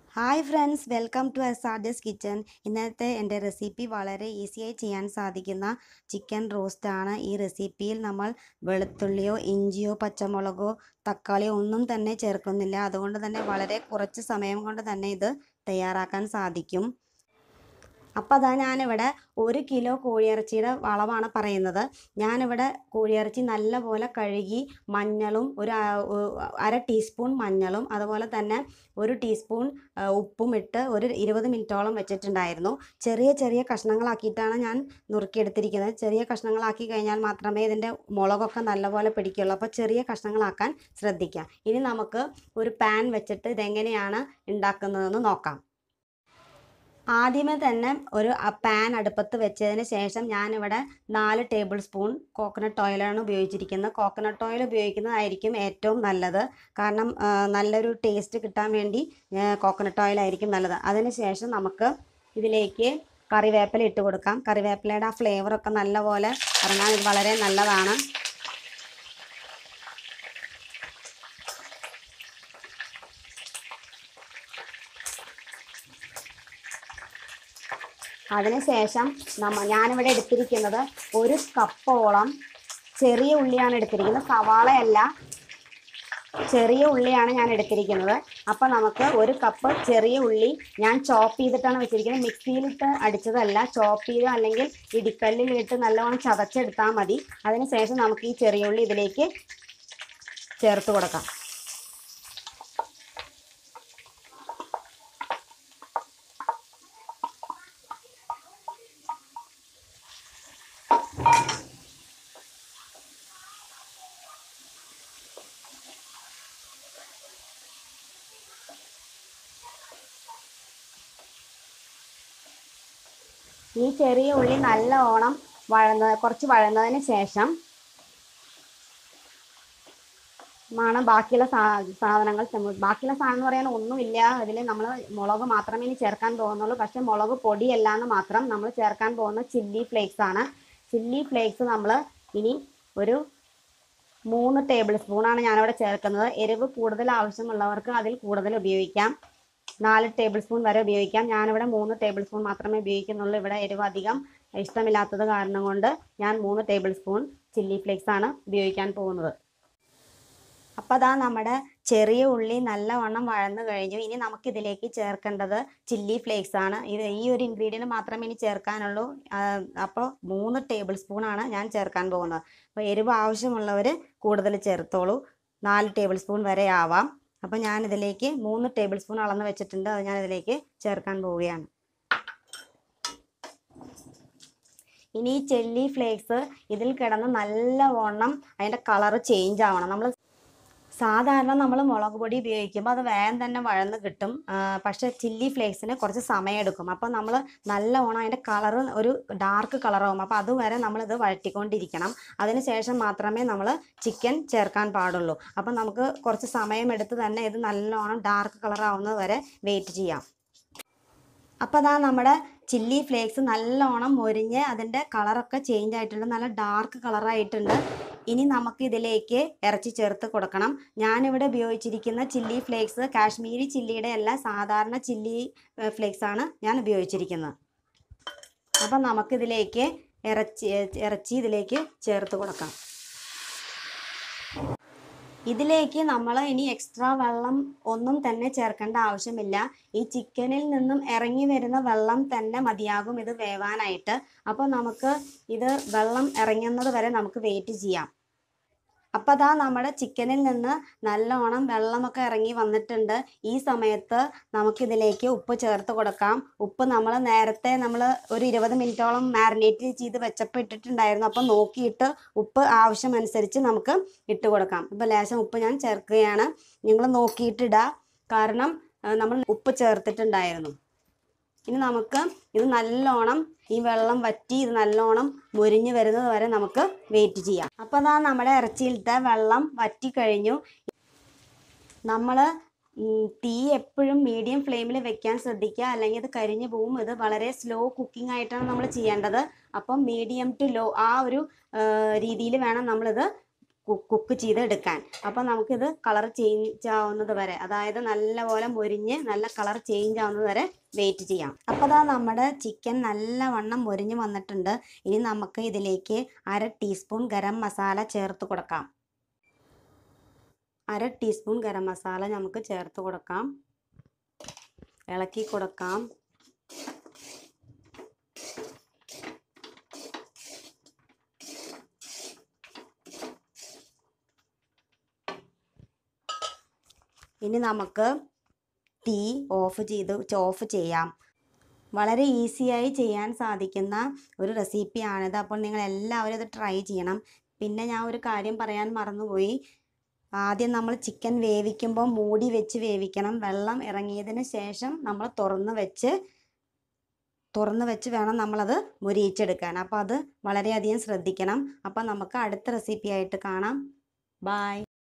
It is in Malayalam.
hi friends welcome to S kitchen ഇന്നത്തെ എൻ്റെ റെസിപ്പി വളരെ ഈസിയായി ചെയ്യാൻ സാധിക്കുന്ന ചിക്കൻ റോസ്റ്റാണ് ഈ റെസിപ്പിയിൽ നമ്മൾ വെളുത്തുള്ളിയോ ഇഞ്ചിയോ പച്ചമുളകോ തക്കാളിയോ ഒന്നും തന്നെ ചേർക്കുന്നില്ല അതുകൊണ്ട് തന്നെ വളരെ കുറച്ച് സമയം കൊണ്ട് തന്നെ ഇത് തയ്യാറാക്കാൻ സാധിക്കും അപ്പോൾ അതാ ഞാനിവിടെ ഒരു കിലോ കോഴിയിറച്ചിയുടെ വളമാണ് പറയുന്നത് ഞാനിവിടെ കോഴിയിറച്ചി നല്ലപോലെ കഴുകി മഞ്ഞളും ഒരു ആ- ഒ- അര ടീസ്പൂൺ മഞ്ഞളും അതുപോലെ തന്നെ ഒരു ടീസ്പൂൺ ആ, ഉപ്പും ഇട്ട് ഒരു ഇരുപത് മിനിറ്റോളം വെച്ചിട്ടുണ്ടായിരുന്നു ചെറിയ ചെറിയ കഷ്ണങ്ങളാക്കിയിട്ടാണ് ഞാൻ നുറുക്കിയെടുത്തിരിക്കുന്നത് ചെറിയ കഷ്ണങ്ങളാക്കി കഴിഞ്ഞാൽ മാത്രമേ ഇതിൻ്റെ മുളകൊക്കെ നല്ലപോലെ പിടിക്കുള്ളൂ അപ്പോൾ ചെറിയ കഷ്ണങ്ങളാക്കാൻ ശ്രദ്ധിക്കുക ഇനി നമുക്ക് ഒരു പാൻ വെച്ചിട്ട് ഇതെങ്ങനെയാണ് ഉണ്ടാക്കുന്നതെന്ന് നോക്കാം ആദ്യമേ തന്നെ ഒരു അ- പാൻ അടുപ്പത്ത് വെച്ചതിന് ശേഷം ഞാനിവിടെ നാല് ടേബിൾ സ്പൂൺ കോക്കനട്ട് ഓയിലാണ് ഉപയോഗിച്ചിരിക്കുന്നത് കോക്കനട്ട് ഓയിൽ ഉപയോഗിക്കുന്നതായിരിക്കും ഏറ്റവും നല്ലത് കാരണം ആ, നല്ലൊരു ടേസ്റ്റ് കിട്ടാൻ വേണ്ടി കോക്കനട്ട് ഓയിലായിരിക്കും നല്ലത് അതിന് ശേഷം നമുക്ക് ഇതിലേക്ക് കറിവേപ്പില ഇട്ട് കൊടുക്കാം കറിവേപ്പിലയുടെ ആ ഫ്ലേവറൊക്കെ നല്ലപോലെ ഇറങ്ങാൻ ഇത് വളരെ നല്ലതാണ് അതിനുശേഷം നമ്മ ഞാനിവിടെ എടുത്തിരിക്കുന്നത് ഒരു കപ്പോളം ചെറിയ ഉള്ളിയാണ് എടുത്തിരിക്കുന്നത് സവാളയല്ല ചെറിയ ഉള്ളിയാണ് ഞാൻ എടുത്തിരിക്കുന്നത് അപ്പം നമുക്ക് ഒരു കപ്പ് ചെറിയ ഉള്ളി ഞാൻ ചോപ്പ് ചെയ്തിട്ടാണ് വെച്ചിരിക്കുന്നത് മിക്സിയിലിട്ട് അടിച്ചതല്ല ചോപ്പ് ചെയ്ത് അല്ലെങ്കിൽ ഇടിക്കല്ലിലിട്ട് നല്ലവണ്ണം ചതച്ചെടുത്താൽ മതി അതിനുശേഷം നമുക്ക് ഈ ചെറിയ ഉള്ളി ഇതിലേക്ക് ചേർത്ത് കൊടുക്കാം ഈ ചെറിയ ഉള്ളി നല്ലവണ്ണം വഴന്ന കുറച്ച് വഴന്നതിന് ശേഷം ആണ് ബാക്കിയുള്ള സാ സാധനങ്ങൾ ചെ- ബാക്കിയുള്ള സാധനം എന്ന് പറയാൻ ഒന്നുമില്ല അതിൽ നമ്മൾ മുളക് മാത്രമേ ഇനി ചേർക്കാൻ പോകുന്നുള്ളൂ പക്ഷെ മുളക് പൊടിയല്ല എന്ന് മാത്രം നമ്മൾ ചേർക്കാൻ പോകുന്ന ചില്ലി ഫ്ലേക്സ് ആണ് ചില്ലി ഫ്ലേക്സ് നമ്മൾ ഇനി ഒരു മൂന്ന് ടേബിൾ സ്പൂണാണ് ഞാനിവിടെ ചേർക്കുന്നത് എരിവ് കൂടുതൽ ആവശ്യമുള്ളവർക്ക് അതിൽ കൂടുതൽ ഉപയോഗിക്കാം നാല് ടേബിൾ സ്പൂൺ വരെ ഉപയോഗിക്കാം ഞാനിവിടെ മൂന്ന് ടേബിൾ സ്പൂൺ മാത്രമേ ഉപയോഗിക്കുന്നുള്ളൂ ഇവിടെ എരിവ് അധികം ഇഷ്ടമില്ലാത്തത് കാരണം കൊണ്ട് ഞാൻ മൂന്ന് ടേബിൾ സ്പൂൺ ചില്ലി ഫ്ലേക്സ് ആണ് ഉപയോഗിക്കാൻ പോകുന്നത് അപ്പോൾ അതാ നമ്മുടെ ചെറിയ ഉള്ളി നല്ലവണ്ണം വഴന്നു കഴിഞ്ഞു ഇനി നമുക്കിതിലേക്ക് ചേർക്കേണ്ടത് ചില്ലി ഫ്ലേക്സ് ആണ് ഇത് ഈ ഒരു ഇൻഗ്രീഡിയൻറ്റ് മാത്രമേ ഇനി ചേർക്കാനുള്ളൂ അപ്പോൾ മൂന്ന് ടേബിൾ സ്പൂണാണ് ഞാൻ ചേർക്കാൻ പോകുന്നത് അപ്പോൾ എരിവ് ആവശ്യമുള്ളവർ കൂടുതൽ ചേർത്തോളൂ നാല് ടേബിൾ സ്പൂൺ വരെ ആവാം അപ്പോൾ ഞാനിതിലേക്ക് മൂന്ന് ടേബിൾ സ്പൂൺ അളന്ന് വെച്ചിട്ടുണ്ട് അത് ഞാൻ ഇതിലേക്ക് ചേർക്കാൻ പോവുകയാണ് ഇനി ഈ ചെല്ലി ഫ്ലേക്സ് ഇതിൽ കിടന്ന് നല്ലവണ്ണം അതിൻ്റെ കളറ് ചേഞ്ച് ആവണം നമ്മൾ സാധാരണ നമ്മൾ മുളക് പൊടി ഉപയോഗിക്കുമ്പോൾ അത് വേഗം തന്നെ വഴന്ന് കിട്ടും ആ, പക്ഷേ ചില്ലി ഫ്ലേക്സിന് കുറച്ച് സമയം എടുക്കും അപ്പോൾ നമ്മൾ നല്ലവണ്ണം അതിൻ്റെ കളറ് ഒരു ഡാർക്ക് കളറാവും അപ്പോൾ അതുവരെ നമ്മളിത് വഴറ്റിക്കൊണ്ടിരിക്കണം അതിന് ശേഷം മാത്രമേ നമ്മൾ ചിക്കൻ ചേർക്കാൻ പാടുള്ളൂ അപ്പം നമുക്ക് കുറച്ച് സമയമെടുത്ത് തന്നെ ഇത് നല്ലോണം ഡാർക്ക് കളറാവുന്നത് വരെ വെയിറ്റ് ചെയ്യാം അപ്പോൾ അതാ നമ്മുടെ ചില്ലി ഫ്ലേക്സ് നല്ലോണം മൊരിഞ്ഞ് അതിൻ്റെ കളറൊക്കെ ചേഞ്ച് ആയിട്ടുണ്ട് നല്ല ഡാർക്ക് കളറായിട്ടുണ്ട് ഇനി നമുക്ക് ഇതിലേക്ക് ഇറച്ചി ചേർത്ത് കൊടുക്കണം ഞാനിവിടെ ഉപയോഗിച്ചിരിക്കുന്ന ചില്ലി ഫ്ലേക്സ് കാശ്മീരി ചില്ലിയുടെ അല്ല സാധാരണ ചില്ലി ഫ്ലേക്സ് ആണ് ഞാൻ ഉപയോഗിച്ചിരിക്കുന്നത് അപ്പം നമുക്കിതിലേക്ക് ഇറച്ചി ഇറച്ചി ഇതിലേക്ക് ചേർത്ത് കൊടുക്കാം ഇതിലേക്ക് നമ്മൾ ഇനി എക്സ്ട്രാ വെള്ളം ഒന്നും തന്നെ ചേർക്കേണ്ട ആവശ്യമില്ല ഈ ചിക്കനിൽ നിന്നും ഇറങ്ങി വരുന്ന വെള്ളം തന്നെ മതിയാകും ഇത് വേവാനായിട്ട് അപ്പോൾ നമുക്ക് ഇത് വെള്ളം ഇറങ്ങുന്നത് വരെ നമുക്ക് വെയിറ്റ് ചെയ്യാം അപ്പോൾ അതാ നമ്മുടെ ചിക്കനിൽ നിന്ന് നല്ലോണം വെള്ളമൊക്കെ ഇറങ്ങി വന്നിട്ടുണ്ട് ഈ സമയത്ത് നമുക്കിതിലേക്ക് ഉപ്പ് ചേർത്ത് കൊടുക്കാം ഉപ്പ് നമ്മൾ നേരത്തെ നമ്മൾ ഒരു ഇരുപത് മിനിറ്റോളം മാരിനേറ്റ് ചെയ്ത് വെച്ചപ്പോൾ ഇട്ടിട്ടുണ്ടായിരുന്നു അപ്പോൾ നോക്കിയിട്ട് ഉപ്പ് ആവശ്യമനുസരിച്ച് നമുക്ക് ഇട്ട് കൊടുക്കാം ഇപ്പോൾ ലേശം ഉപ്പ് ഞാൻ ചേർക്കുകയാണ് നിങ്ങൾ നോക്കിയിട്ടിടുക കാരണം ആ, നമ്മൾ ഉപ്പ് ചേർത്തിട്ടുണ്ടായിരുന്നു ഇനി നമുക്ക് ഇത് നല്ലോണം ഈ വെള്ളം വറ്റി ഇത് നല്ലോണം മുരിഞ്ഞ് വരുന്നത് വരെ നമുക്ക് വെയിറ്റ് ചെയ്യാം അപ്പോൾ അതാ നമ്മുടെ ഇറച്ചിയിലത്തെ വെള്ളം വറ്റി കഴിഞ്ഞു നമ്മൾ തീ എപ്പോഴും മീഡിയം ഫ്ലെയിമിൽ വെക്കാൻ ശ്രദ്ധിക്കുക അല്ലെങ്കിൽ ഇത് കരിഞ്ഞു പോവും ഇത് വളരെ സ്ലോ കുക്കിംഗ് ആയിട്ടാണ് നമ്മൾ ചെയ്യേണ്ടത് അപ്പം മീഡിയം ടു ലോ ആ ഒരു രീതിയിൽ വേണം നമ്മളിത് കുക്ക് ചെയ്ത് എടുക്കാൻ അപ്പം നമുക്കിത് കളർ ചേഞ്ച് ആവുന്നത് വരെ അതായത് നല്ലപോലെ മൊരിഞ്ഞ് നല്ല കളർ ചേഞ്ച് ആവുന്നത് വരെ വെയിറ്റ് ചെയ്യാം അപ്പോൾ ദാ നമ്മുടെ ചിക്കൻ നല്ലവണ്ണം മൊരിഞ്ഞ് വന്നിട്ടുണ്ട് ഇനി നമുക്ക് ഇതിലേക്ക് അര ടീസ്പൂൺ ഗരം മസാല ചേർത്ത് കൊടുക്കാം അര ടീസ്പൂൺ ഗരം മസാല നമുക്ക് ചേർത്ത് കൊടുക്കാം ഇളക്കി കൊടുക്കാം ഇനി നമുക്ക് തീ ഓഫ് ചെയ്ത് ഓഫ് ചെയ്യാം വളരെ ഈസിയായി ചെയ്യാൻ സാധിക്കുന്ന ഒരു റെസിപ്പിയാണിത് അപ്പോൾ നിങ്ങൾ എല്ലാവരും ഇത് ട്രൈ ചെയ്യണം പിന്നെ ഞാൻ ഒരു കാര്യം പറയാൻ മറന്നുപോയി ആദ്യം നമ്മൾ ചിക്കൻ വേവിക്കുമ്പോൾ മൂടി വെച്ച് വേവിക്കണം വെള്ളം ഇറങ്ങിയതിന് ശേഷം നമ്മൾ തുറന്ന് വെച്ച് തുറന്ന് വെച്ച് വേണം നമ്മളത് മുരിയിച്ചെടുക്കാൻ അപ്പോൾ അത് വളരെയധികം ശ്രദ്ധിക്കണം അപ്പോൾ നമുക്ക് അടുത്ത റെസിപ്പി ആയിട്ട് കാണാം ബായ്